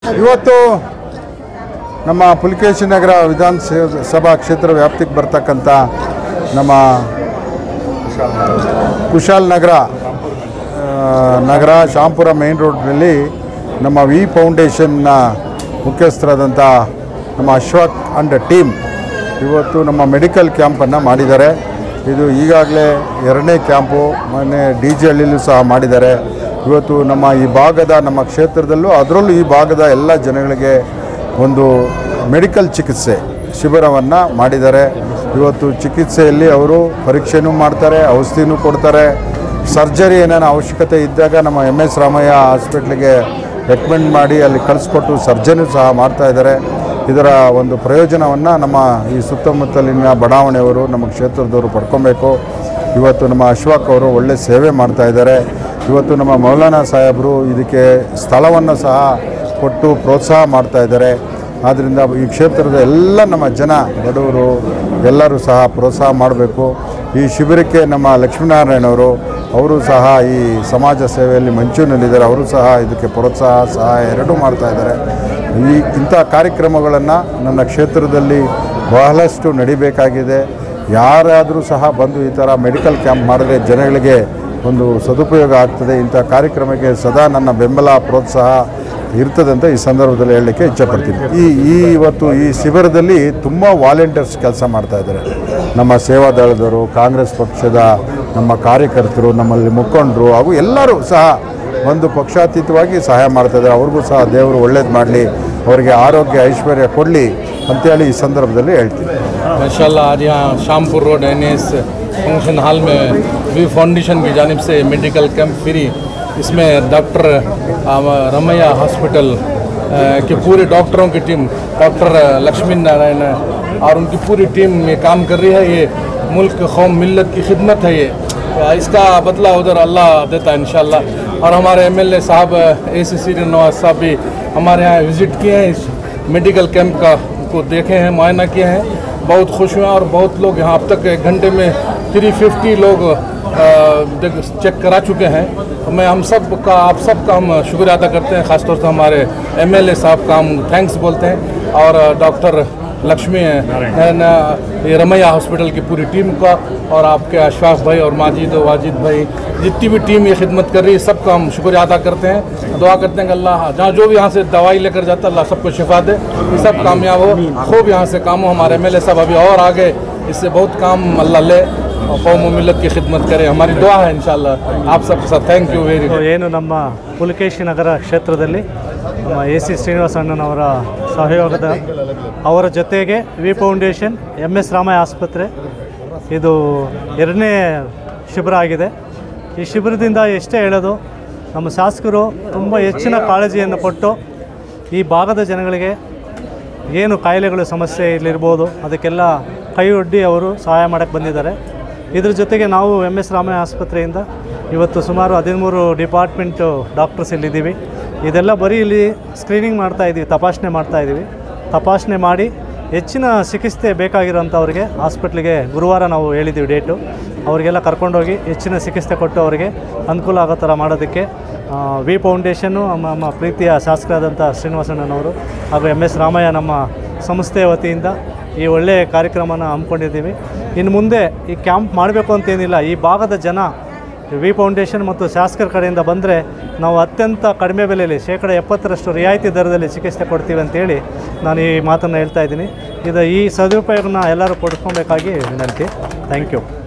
ಇವತ್ತು ನಮ್ಮ ಪುಲಿಕೇಶಿ ನಗರ ವಿಧಾನ ಸಭಾ ಕ್ಷೇತ್ರ ವ್ಯಾಪ್ತಿಗೆ ಬರ್ತಕ್ಕಂಥ ನಮ್ಮ ಕುಶಾಲ್ ನಗರ ಆ, ನಗರ ಶಾಂಪುರ ಮೇನ್ ರೋಡ್ನಲ್ಲಿ ನಮ್ಮ ವಿ ಫೌಂಡೇಶನ್ನ ಮುಖ್ಯಸ್ಥರಾದಂಥ ನಮ್ಮ ಅಶ್ವಕ್ ಅಂಡ್ ಟೀಮ್ ಇವತ್ತು ನಮ್ಮ ಮೆಡಿಕಲ್ ಕ್ಯಾಂಪನ್ನು ಮಾಡಿದ್ದಾರೆ ಇದು ಈಗಾಗಲೇ ಎರಡನೇ ಕ್ಯಾಂಪು ಮೊನ್ನೆ ಡಿ ಜಿ ಹಳ್ಳಿಲೂ ಸಹ ಮಾಡಿದ್ದಾರೆ ಇವತ್ತು ನಮ್ಮ ಈ ಭಾಗದ ನಮ್ಮ ಕ್ಷೇತ್ರದಲ್ಲೂ ಅದರಲ್ಲೂ ಈ ಭಾಗದ ಎಲ್ಲ ಜನಗಳಿಗೆ ಒಂದು ಮೆಡಿಕಲ್ ಚಿಕಿತ್ಸೆ ಶಿಬಿರವನ್ನು ಮಾಡಿದ್ದಾರೆ ಇವತ್ತು ಚಿಕಿತ್ಸೆಯಲ್ಲಿ ಅವರು ಪರೀಕ್ಷೆನೂ ಮಾಡ್ತಾರೆ ಔಷಧಿನೂ ಕೊಡ್ತಾರೆ ಸರ್ಜರಿ ಏನೇನು ಅವಶ್ಯಕತೆ ಇದ್ದಾಗ ನಮ್ಮ ಎಮ್ ಎಸ್ ರಾಮಯ್ಯ ಹಾಸ್ಪಿಟ್ಲಿಗೆ ರೆಕಮೆಂಡ್ ಮಾಡಿ ಅಲ್ಲಿ ಕಳಿಸ್ಕೊಟ್ಟು ಸರ್ಜರಿನೂ ಸಹ ಮಾಡ್ತಾ ಇದ್ದಾರೆ ಇದರ ಒಂದು ಪ್ರಯೋಜನವನ್ನು ನಮ್ಮ ಈ ಸುತ್ತಮುತ್ತಲಿನ ಬಡಾವಣೆಯವರು ನಮ್ಮ ಕ್ಷೇತ್ರದವರು ಪಡ್ಕೊಬೇಕು ಇವತ್ತು ನಮ್ಮ ಅಶ್ವಾಕ್ ಅವರು ಒಳ್ಳೆ ಸೇವೆ ಮಾಡ್ತಾ ಇದ್ದಾರೆ ಇವತ್ತು ನಮ್ಮ ಮೌಲಾನಾ ಸಾಹೇಬರು ಇದಕ್ಕೆ ಸ್ಥಳವನ್ನು ಸಹ ಕೊಟ್ಟು ಪ್ರೋತ್ಸಾಹ ಮಾಡ್ತಾ ಇದ್ದಾರೆ ಆದ್ದರಿಂದ ಈ ಕ್ಷೇತ್ರದ ಎಲ್ಲ ನಮ್ಮ ಜನ ಬಡವರು ಎಲ್ಲರೂ ಸಹ ಪ್ರೋತ್ಸಾಹ ಮಾಡಬೇಕು ಈ ಶಿಬಿರಕ್ಕೆ ನಮ್ಮ ಲಕ್ಷ್ಮೀನಾರಾಯಣವರು ಅವರು ಸಹ ಈ ಸಮಾಜ ಸೇವೆಯಲ್ಲಿ ಮಂಚೂನಲ್ಲಿದ್ದಾರೆ ಅವರು ಸಹ ಇದಕ್ಕೆ ಪ್ರೋತ್ಸಾಹ ಸಹಾಯ ಎರಡೂ ಮಾಡ್ತಾ ಇದ್ದಾರೆ ಈ ಇಂಥ ಕಾರ್ಯಕ್ರಮಗಳನ್ನು ನನ್ನ ಕ್ಷೇತ್ರದಲ್ಲಿ ಬಹಳಷ್ಟು ನಡಿಬೇಕಾಗಿದೆ ಯಾರಾದರೂ ಸಹ ಬಂದು ಈ ಥರ ಮೆಡಿಕಲ್ ಕ್ಯಾಂಪ್ ಮಾಡಿದ್ರೆ ಜನಗಳಿಗೆ ಒಂದು ಸದುಪಯೋಗ ಆಗ್ತದೆ ಇಂಥ ಕಾರ್ಯಕ್ರಮಕ್ಕೆ ಸದಾ ನನ್ನ ಬೆಂಬಲ ಪ್ರೋತ್ಸಾಹ ಇರ್ತದೆ ಅಂತ ಈ ಸಂದರ್ಭದಲ್ಲಿ ಹೇಳಲಿಕ್ಕೆ ಇಚ್ಛಪಡ್ತೀನಿ ಈ ಈ ಇವತ್ತು ಈ ಶಿಬಿರದಲ್ಲಿ ತುಂಬ ವಾಲಂಟಿಯರ್ಸ್ ಕೆಲಸ ಮಾಡ್ತಾ ಇದ್ದಾರೆ ನಮ್ಮ ಸೇವಾದಳದವರು ಕಾಂಗ್ರೆಸ್ ಪಕ್ಷದ ನಮ್ಮ ಕಾರ್ಯಕರ್ತರು ನಮ್ಮಲ್ಲಿ ಮುಖಂಡರು ಹಾಗೂ ಎಲ್ಲರೂ ಸಹ ಒಂದು ಪಕ್ಷಾತೀತವಾಗಿ ಸಹಾಯ ಮಾಡ್ತಾ ಇದ್ದಾರೆ ಅವ್ರಿಗೂ ಸಹ ದೇವರು ಒಳ್ಳೇದು ಮಾಡಲಿ ಅವರಿಗೆ ಆರೋಗ್ಯ ಐಶ್ವರ್ಯ ಕೊಡಲಿ ಅಂತೇಳಿ ಈ ಸಂದರ್ಭದಲ್ಲಿ ಹೇಳ್ತೀನಿ माशाल्लाह आज यहाँ Shampur road N S function hall में वी फाउंडेशन की जानब से मेडिकल कैंप फ्री इसमें डॉक्टर रमैया हॉस्पिटल अ, के पूरे डॉक्टरों की टीम डॉक्टर लक्ष्मी नारायण और उनकी पूरी टीम ये काम कर रही है ये मुल्क कौम मिलत की खिदमत है ये इसका बदला उधर अल्लाह देता है इंशाल्लाह और हमारे एमएलए साहब ए सी सी नवाज साहब भी हमारे यहाँ विज़िट किए हैं इस मेडिकल कैंप का को देखे हैं मुआयना किए हैं बहुत खुश हुए हैं और बहुत लोग यहाँ अब तक एक घंटे में थ्री फिफ्टी लोग अ, देख- चेक करा चुके हैं तो मैं हम सब का आप सब का हम शुक्रिया अदा करते हैं ख़ासतौर से हमारे एमएलए साहब का हम थैंक्स बोलते हैं और अ, डॉक्टर लक्ष्मी नारायण ये रमैया हॉस्पिटल की पूरी टीम का और आपके अशफाक भाई और माजिद और वाजिद भाई जितनी भी टीम ये खिदमत कर रही है सबका हम शुक्रिया अदा करते हैं दुआ करते हैं कि अल्लाह जहाँ जो भी यहाँ से दवाई लेकर जाता है अल्लाह सबको शिफा दे ये सब कामयाब हो खूब यहाँ से काम हो हमारे एम एल साहब अभी और आगे इससे बहुत काम अल्लाह ले और कौम व मिलत की खिदमत करे हमारी दुआ है इंशाल्लाह आप सबके साथ थैंक यू वेरी ಸೊ ಏನು ನಮ್ಮ ಪುಲಕೇಶಿ ನಗರ ಕ್ಷೇತ್ರದಲ್ಲಿ ನಮ್ಮ ಎ ಸಿ ಶ್ರೀನಿವಾಸ ಅಣ್ಣನವರ ಸಹಯೋಗದ ಅವರ ಜೊತೆಗೆ V foundation M S Ramaiah ಆಸ್ಪತ್ರೆ ಇದು ಎರಡನೇ ಶಿಬಿರ ಆಗಿದೆ ಈ ಶಿಬಿರದಿಂದ ಎಷ್ಟೇ ಹೇಳೋದು ನಮ್ಮ ಶಾಸಕರು ತುಂಬ ಹೆಚ್ಚಿನ ಕಾಳಜಿಯನ್ನು ಕೊಟ್ಟು ಈ ಭಾಗದ ಜನಗಳಿಗೆ ಏನು ಕಾಯಿಲೆಗಳು ಸಮಸ್ಯೆ ಇಲ್ಲಿರ್ಬೋದು ಅದಕ್ಕೆಲ್ಲ ಕೈ ಒಡ್ಡಿ ಅವರು ಸಹಾಯ ಮಾಡೋಕ್ಕೆ ಬಂದಿದ್ದಾರೆ ಇದ್ರ ಜೊತೆಗೆ ನಾವು ಎಮ್ ಎಸ್ ರಾಮಯ್ಯ ಆಸ್ಪತ್ರೆಯಿಂದ ಇವತ್ತು ಸುಮಾರು ಹದಿಮೂರು ಡಿಪಾರ್ಟ್ಮೆಂಟು ಡಾಕ್ಟರ್ಸ್ ಇಲ್ಲಿದ್ದೀವಿ ಇದೆಲ್ಲ ಬರೀ ಇಲ್ಲಿ ಸ್ಕ್ರೀನಿಂಗ್ ಮಾಡ್ತಾ ಇದ್ದೀವಿ ತಪಾಸಣೆ ಮಾಡ್ತಾ ಇದ್ದೀವಿ ತಪಾಸಣೆ ಮಾಡಿ ಹೆಚ್ಚಿನ ಚಿಕಿತ್ಸೆ ಬೇಕಾಗಿರೋಂಥವ್ರಿಗೆ ಹಾಸ್ಪಿಟ್ಲಿಗೆ ಗುರುವಾರ ನಾವು ಹೇಳಿದ್ದೀವಿ ಡೇಟು ಅವರಿಗೆಲ್ಲ ಕರ್ಕೊಂಡೋಗಿ ಹೆಚ್ಚಿನ ಚಿಕಿತ್ಸೆ ಕೊಟ್ಟು ಅವರಿಗೆ ಅನುಕೂಲ ಆಗೋ ಥರ ಮಾಡೋದಕ್ಕೆ ಆ, ವಿ ಫೌಂಡೇಶನ್ನು ನಮ್ಮ ನಮ್ಮ ಪ್ರೀತಿಯ ಶಾಸಕರಾದಂಥ ಶ್ರೀನಿವಾಸಣ್ಣನವರು ಹಾಗೂ ಎಮ್ ಎಸ್ ರಾಮಯ್ಯ ನಮ್ಮ ಸಂಸ್ಥೆಯ ವತಿಯಿಂದ ಈ ಒಳ್ಳೆಯ ಕಾರ್ಯಕ್ರಮನ ಹಮ್ಮಿಕೊಂಡಿದ್ದೀವಿ ಇನ್ನು ಮುಂದೆ ಈ ಕ್ಯಾಂಪ್ ಮಾಡಬೇಕು ಅಂತೇನಿಲ್ಲ ಈ ಭಾಗದ ಜನ ವಿ ಫೌಂಡೇಶನ್ ಮತ್ತು ಶಾಸಕರ ಕಡೆಯಿಂದ ಬಂದರೆ ನಾವು ಅತ್ಯಂತ ಕಡಿಮೆ ಬೆಲೆಯಲ್ಲಿ ಶೇಕಡ ಎಪ್ಪತ್ತರಷ್ಟು ರಿಯಾಯಿತಿ ದರದಲ್ಲಿ ಚಿಕಿತ್ಸೆ ಕೊಡ್ತೀವಿ ಅಂತೇಳಿ ನಾನು ಈ ಮಾತನ್ನು ಹೇಳ್ತಾ ಇದ್ದೀನಿ ಇದು ಈ ಸದುಪಯೋಗನ ಎಲ್ಲರೂ ಪಡ್ಕೊಬೇಕಾಗಿ ವಿನಂತಿ ಥ್ಯಾಂಕ್ ಯು